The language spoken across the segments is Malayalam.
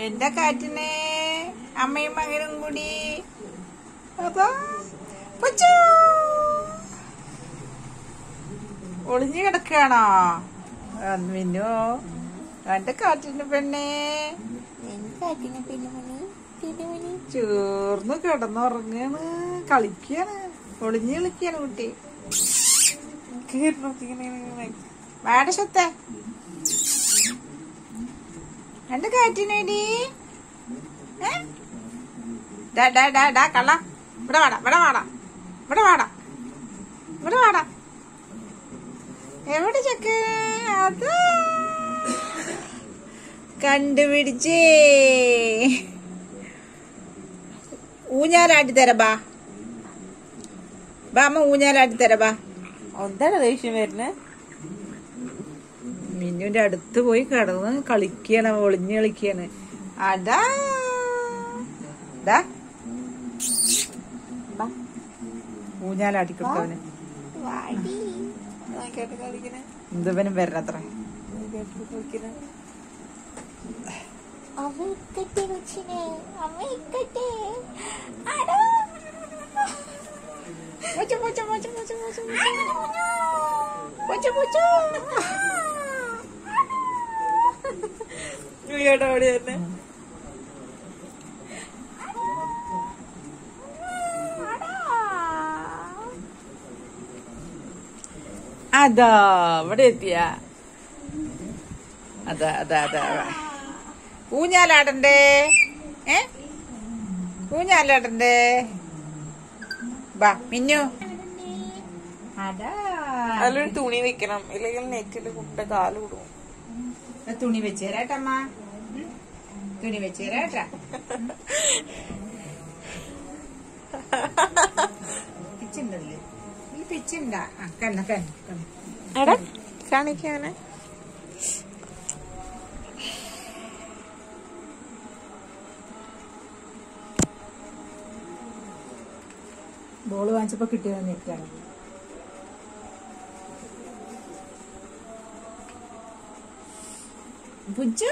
എന്താ കാറ്റിനെ അമ്മയും മകനും കൂടി അതാ പച്ചൂ. ഒളിഞ്ഞു കിടക്കുകയാണോ മിന്നു എന്റെ കാറ്റിന് പെണ്ണേ കാറ്റിനെ പെണ്ണുമണി പെണ്ണുമണി ചേർന്ന് കിടന്നുറങ്ങാണ് കളിക്കാണ് ഒളിഞ്ഞു കളിക്കാണ് കുട്ടി വേണ്ട ശത്തെ എന്റെ കാറ്റിനേടി ഏ? ഡാ, ഡാ, ഡാ, ഡാ, കള്ള ഇവിടെ വാടാ ഇവിടെ വാടാ ഇവിടെ വാടാ ഇവിടെ വാടാ എവിടെ ചക്ക അതാ കണ്ടുപിടിച്ചേ ഊഞ്ഞാലാട്ടി തരാ ബാ ബാ അമ്മ ഊഞ്ഞാലാട്ടി തരാ ബാ എന്താണ് ദേഷ്യം വരുന്നത് മിന്നുന്റെ അടുത്ത് പോയി കിടന്ന് കളിക്കാണ് ഒളിഞ്ഞ് കളിക്കാണ് അതാ ദാ. ബാ. ഊഞ്ഞാലാട്ടി കൊടുത്തവന് വാടി കേട്ട് കളിക്കണേ എന്തവനും വരണത്ര കേട്ട് കളിക്കണേ അമ്മ ഇക്കട്ടെ കൊച്ചിനെ അമ്മ ഇക്കട്ടെ അടാ പൂച്ച പൂച്ച പൂച്ച പൂച്ച പൂച്ച പൂച്ച പൂച്ച കേട്ടോ അവിടെ തന്നെ അതാ ഇവിടെ എത്തിയ അതാ അതാ അതാ അതാ. ഊഞ്ഞാലാടണ്ടേ ഏ ഊഞ്ഞാലാടണ്ടേ ബാ മിന്നു അതാ അതിലൊരു തുണി വെക്കണം ഇല്ലെങ്കിൽ നെറ്റില് കുട്ട കാല് വിടും തുണി വെച്ചേരാട്ടമ്മ തുണി വെച്ചേരാട്ടാ പിച്ചുണ്ടല്ലേ ഈ പിച്ചുണ്ടാ ആ കണ്ണ കണ്ണ കണ്ണ എടാ കാണിക്കാനെ ബോള് വാങ്ങിച്ചപ്പോ കിട്ടിയത് നെറ്റാണ് പുച്ചു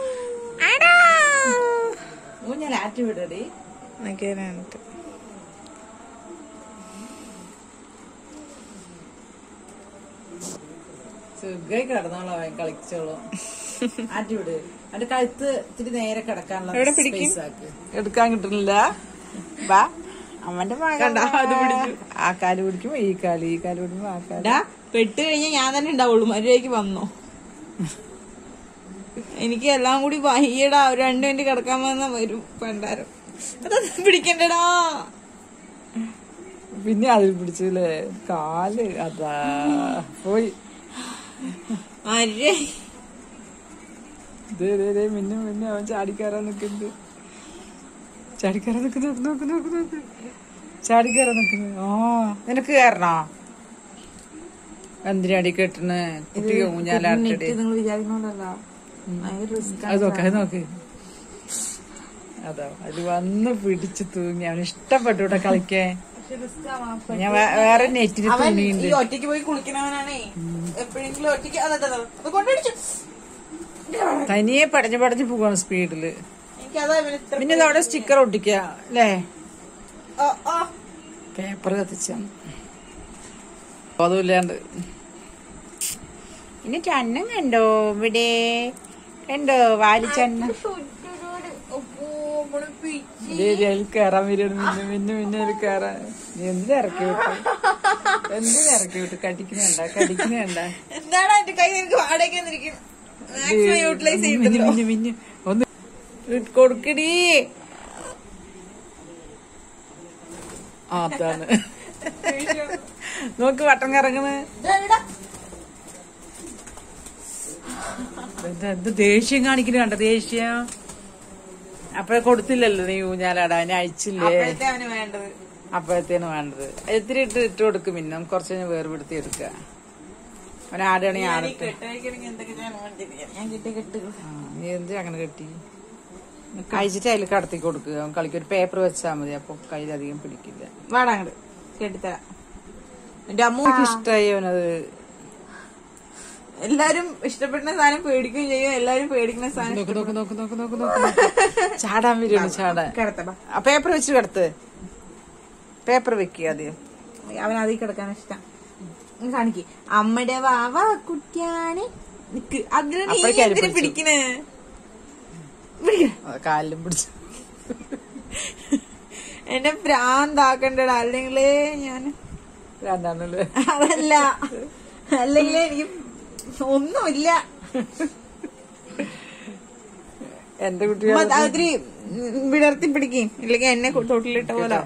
ഊഞ്ഞാൽ ആറ്റി വിടടി എന്നൊക്കെയാണിട്ട് സുഖമായി കിടന്നോളാം അവൻ കളിച്ചോളും ആറ്റി വിട് അതിന്റെ കഴുത്ത് ഇത്തിരി നേരെ കിടക്കാനുള്ള എവിടെ പിടിക്കും? space ആക്ക്. എടുക്കാൻ കിട്ടുന്നില്ല വാ അവന്റെ മകൻ അത് പിടിച്ചു. ആ കാല് പിടിക്കും ഈ കാല് ഈ കാല് പിടിക്കും ആ കാല് ഡാ പെട്ട് കഴിഞ്ഞാൽ ഞാൻ തന്നെ ഉണ്ടാവുള്ളൂ മര്യാദക്ക് വന്നോ എനിക്ക് എല്ലാം കൂടി വയ്യടാ ഒരു രണ്ടു മിനിറ്റ് കിടക്കാൻ വന്ന വരും പണ്ടാരം അതൊന്നും പിടിക്കണ്ടടാ പിന്നെ അതിൽ പിടിച്ചില്ലേ കാല് അതാ പോയി മര്യ ദേ, ദേ, ദേ, മിന്നു മിന്നു അവൻ ചാടിക്കയറാൻ നിൽക്കുന്നത് ചാടിക്കയറാൻ നിൽക്കുന്നു നോക്ക് നോക്ക് നോക്ക് നോക്ക് ചാടിക്കയറാൻ നിൽക്കുന്നു ആ നിനക്ക് കയറണോ എന്തിനാടി കെട്ടണ് കുട്ടി ഊഞ്ഞാലാട്ടടി നിങ്ങൾ വിചാരിക്കണോണ്ടല്ല ഭയങ്കര റിസ്ക് അത് നോക്ക് അത് നോക്ക് അതാ അത് വന്ന് പിടിച്ച് തൂങ്ങി അവന് ഇഷ്ടപ്പെട്ടു ഇവിടെ കളിക്കാൻ ഞാൻ വേ- വേറെ നെറ്റിന് അവൻ തുണിയുണ്ട് ഈ ഒറ്റയ്ക്ക് പോയി കുളിക്കണവനാണേ എപ്പോഴെങ്കിലും ഒറ്റയ്ക്ക് അതെ അതെ, അതെ. അത് കൊണ്ടടിച്ചു തനിയെ പടഞ്ഞു പടഞ്ഞു പോവാണ് സ്പീഡില് എനിക്കതാ ഇവന് ഇത്ര പിന്നെ അവിടെ സ്റ്റിക്കർ ഒട്ടിക്ക അല്ലേ ആ, ആ. പേപ്പർ കത്തിച്ച അതുമില്ലാണ്ട് ഇനി ചന്നം കണ്ടോ ഇവിടെ കണ്ടോ വാലിച്ചന്നം ചുറ്റൊരു- അപ്പോ, നമ്മള് പിച്ചി. അതിൽ കയറാൻ വരും മിന്നു മിന്നു മിന്നു അതിൽ കയറാൻ നീ എന്തിനാ ഇറക്കി വിട്ടു എന്തിനാ ഇറക്കി വിട്ടു കടിക്കുന്നുണ്ട കടിക്കുന്നുണ്ട എന്താണ് എന്റെ കൈ നിനക്ക് വാടകയ്ക്ക് വന്നിരിക്കും മാക്സിമം യൂട്ടിലൈസ് മിന്നു ചെയ്തല്ലോ മിന്നു മിന്നു ഒന്ന് ഇട്ട് കൊടുക്കടി ആ, അതാണ് നോക്ക് വട്ടം കറങ്ങണ് ഇത് എന്ത് ദേഷ്യം കാണിക്കുന്നു കണ്ട ദേഷ്യം അപ്പഴ കൊടുത്തില്ലല്ലോ നീ ഊഞ്ഞാലാടാ അതിനെ അയച്ചില്ലേ അപ്പോഴത്തെ അവന് വേണ്ടത് അപ്പോഴത്തേന് വേണ്ടത് ഇത്തിരി ഇട്ട് ഇട്ട് കൊടുക്കും പിന്നെ നമുക്ക് കുറച്ച് കഴിഞ്ഞ് വേർപെടുത്തി എടുക്കുക അവൻ ആടുകയാണെങ്കിൽ ഞാൻ ഈ ആടട്ടെ കെട്ടഴിക്കണമെങ്കിൽ എന്തൊക്കെ ഞാൻ വേണ്ടിയിരിക്കും ഞാൻ കിട്ടി കെട്ട് ആ, നീ എന്ത് അങ്ങനെ കെട്ടി അയച്ചിട്ട് അതിൽ കടത്തി കൊടുക്കുക അവൻ കളിക്കും ഒരു പേപ്പർ വെച്ചാൽ മതി അപ്പൊ കയ്യിലധികം പിടിക്കില്ല വാടാ അങ്ങട് കെട്ടിത്തരാം എന്റെ അമ്മ എനിക്ക് ഇഷ്ടമായി അവനത് എല്ലാരും ഇഷ്ടപ്പെടുന്ന സാധനം പേടിക്കുകയും ചെയ്യും എല്ലാരും പേടിക്കുന്ന സാധനം നോക്ക് നോക്ക് നോക്ക് നോക്ക് നോക്ക് നോക്ക് ചാടാൻ വരുവാണ് ചാടാൻ കിടത്തപ്പ ആ പേപ്പർ വെച്ച് കിടത്ത് പേപ്പർ വെക്കുക ആദ്യം അവൻ അതിൽ കിടക്കാൻ ഇഷ്ടം കാണിക്ക് അമ്മയുടെ വാവ കുട്ടിയാണ് നിക്ക് അതിന് നീ അപ്പോഴേക്കും അതിൽ എന്തിനു പിടിച്ചു. പിടിക്കണേ പിടിക്ക. ആ, കാലിലും പിടിച്ചു എന്നെ ഭ്രാന്താക്കണ്ടടാ അല്ലെങ്കിലേ ഞാൻ രണ്ടാണല്ലേ അതല്ല അല്ലെങ്കിൽ എനിക്ക് ഒന്നുമില്ല എന്റെ കുട്ടി ഉമ്മ അതിരി വിടർത്തി പിടിക്കും ഇല്ലെങ്കിൽ എന്നെ തൊട്ടിലിട്ട പോലെ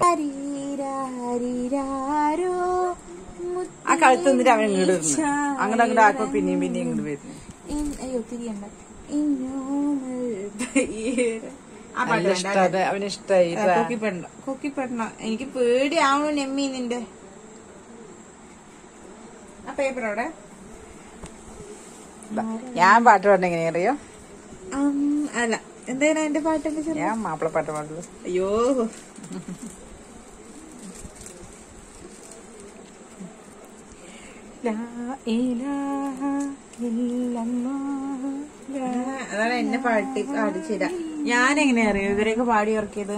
ആ കഴുത്ത് എന്നിട്ട് അവൻ ഇങ്ങോട്ട് വരുന്നു അങ്ങോട്ട് അങ്ങോട്ട് ആക്കുമ്പോ പിന്നെയും പിന്നെയും ഇങ്ങോട്ട് വരുന്നു അയ്യോ തിരിയണ്ട ആ പാട്ട് നല്ല വേണ്ട ഇഷ്ടം അത് അവന് ഇഷ്ടായി ആ, കൊക്കിപ്പെടണ്ട കൊക്കിപ്പെടണ്ട എനിക്ക് പേടിയാവണു നെമ്മി നിന്റെ ആ പേപ്പർ അവിടെ ഞാൻ പാട്ട് പാടുന്ന എങ്ങനെ അറിയോ അം, അല്ല എന്തായാലും എന്റെ പാട്ടൊക്കെ ചെറു ഞാൻ മാപ്പിളപ്പാട്ട് പാടുള്ളൂ അയ്യോ അതാണ് എന്നെ പാട്ടി പാടിച്ചില്ല ഞാൻ എങ്ങനെ അറിയോ ഇവരെയൊക്കെ പാടി ഇറക്കിയത്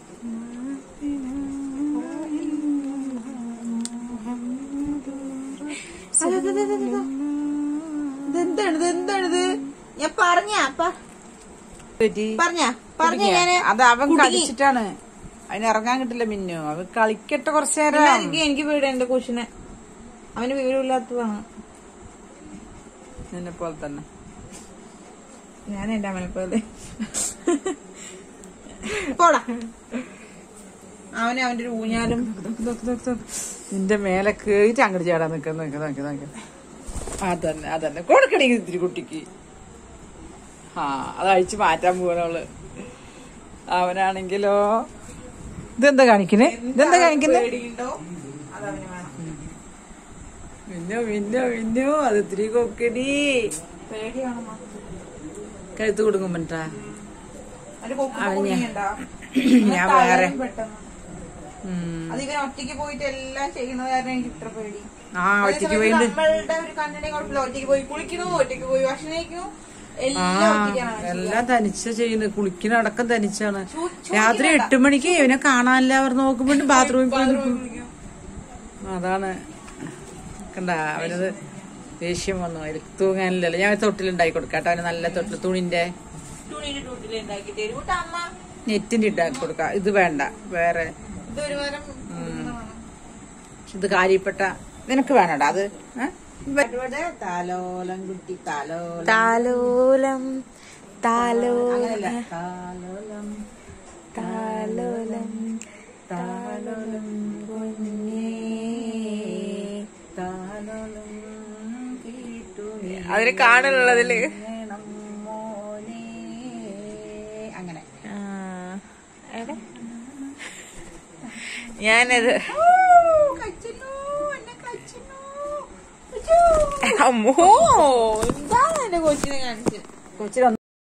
അല്ല, ഇത്, ഇത്, ഇത്, ഇത്. ഇതെന്താണ് ഇത് എന്താണിത് ഞാൻ പറഞ്ഞ പറഞ്ഞ പറഞ്ഞ ഞാന് അത് അവൻ കുടുങ്ങി. കളിച്ചിട്ടാണ് അതിന് ഇറങ്ങാൻ കിട്ടില്ല മിന്നു അവൻ കളിക്കട്ടെ കുറച്ചു നേരം എനിക്ക് എനിക്ക് വീട് എന്റെ കൊച്ചിനെ അവന് വിവരമില്ലാത്തതാണ് നിന്നെ പോലെ തന്നെ ഞാൻ എന്റെ അമ്മനെ പോലെ പോടാ അവന് അവന്റെ ഒരു ഊഞ്ഞാലും നിന്റെ മേലെ കേറിട്ട് അങ്ങോട്ട് ചാടാൻ നിക്കുന്ന നിക്ക നിക്ക നിക്ക അതന്നെ അതന്നെ കൊടുക്കണേ ഇത്തിരി കുട്ടിക്ക് ആ അത് അഴിച്ചു മാറ്റാൻ പോകണവള് അവനാണെങ്കിലോ ഇതെന്താ കാണിക്കണേ ഇതെന്താ കാണിക്കുന്നേ പേടിയുണ്ടോ അതവന് വേണം മിന്നോ മിന്നോ മിന്നോ അത് ഇത്തിരി കൊക്കടി പേടിയാണോ കഴുത്ത് കൊടുക്കും പറ്റാ അതിന്റെ കൊക്ക് അവന് പൊങ്ങിയുണ്ടോ? ഞാൻ അവൻ വേറെ തളരും പെട്ടെന്ന് അത് ഇവൻ ഒറ്റയ്ക്ക് പോയിട്ട് എല്ലാം ചെയ്യുന്നത് കാരണം എനിക്ക് ഇത്ര പേടി ആ ഒറ്റയ്ക്ക് അതേസമയത്ത് പോയിണ്ട് നമ്മളുടെ ഒരു കണ്ണിനെ കുഴപ്പമില്ല ഒറ്റയ്ക്ക് പോയി കുളിക്കണു ഒറ്റയ്ക്ക് പോയി ഭക്ഷണം കഴിക്കണു ആ എല്ലാം ഒറ്റയ്ക്കാണ് അവൻ ചെയ്യുക. എല്ലാം തനിച്ച ചെയ്യുന്നത് കുളിക്കുന്ന അടക്കം തനിച്ചാണ് ചൂ- രാത്രി എട്ട് മണിക്ക് ഇവനെ കാണാനില്ല അവർ നോക്കുമ്പോ ബാത്റൂമിൽ പോയി ബാത്റൂമിൽ നിൽക്കും കുളിക്കും. അതാണ് കണ്ട അവനത് ദേഷ്യം വന്നു അതിൽ തൂങ്ങാനില്ലല്ലോ ഞാൻ തൊട്ടിലുണ്ടാക്കി കൊടുക്കാം കേട്ടോ അവന് നല്ല തൊട്ടിൽ തുണിന്റെ തുണിയുടെ ടൂട്ടിൽ ഉണ്ടാക്കി തരും കേട്ടോ അമ്മ നെറ്റിന്റെ ഉണ്ടാക്കി കൊടുക്കാം ഇത് വേണ്ട വേറെ ഇതൊരു വാരം ഇത് കാര്യപ്പെട്ട നിനക്ക് വേണടാ അത് ഏ? താലോലം കുട്ടി താലോലം താലോലം താലോലം അങ്ങനല്ല താലോലം താലോലം താലോലം കുഞ്ഞേ താലോലം കേട്ടുനി അതിന് കാണുള്ളതില് വേണം മോനെ അങ്ങനെ ഞാനത് അമ്മോ എന്താണ് എന്റെ കൊച്ചിനെ കാണിച്ചത് കൊച്ചിലൊന്നും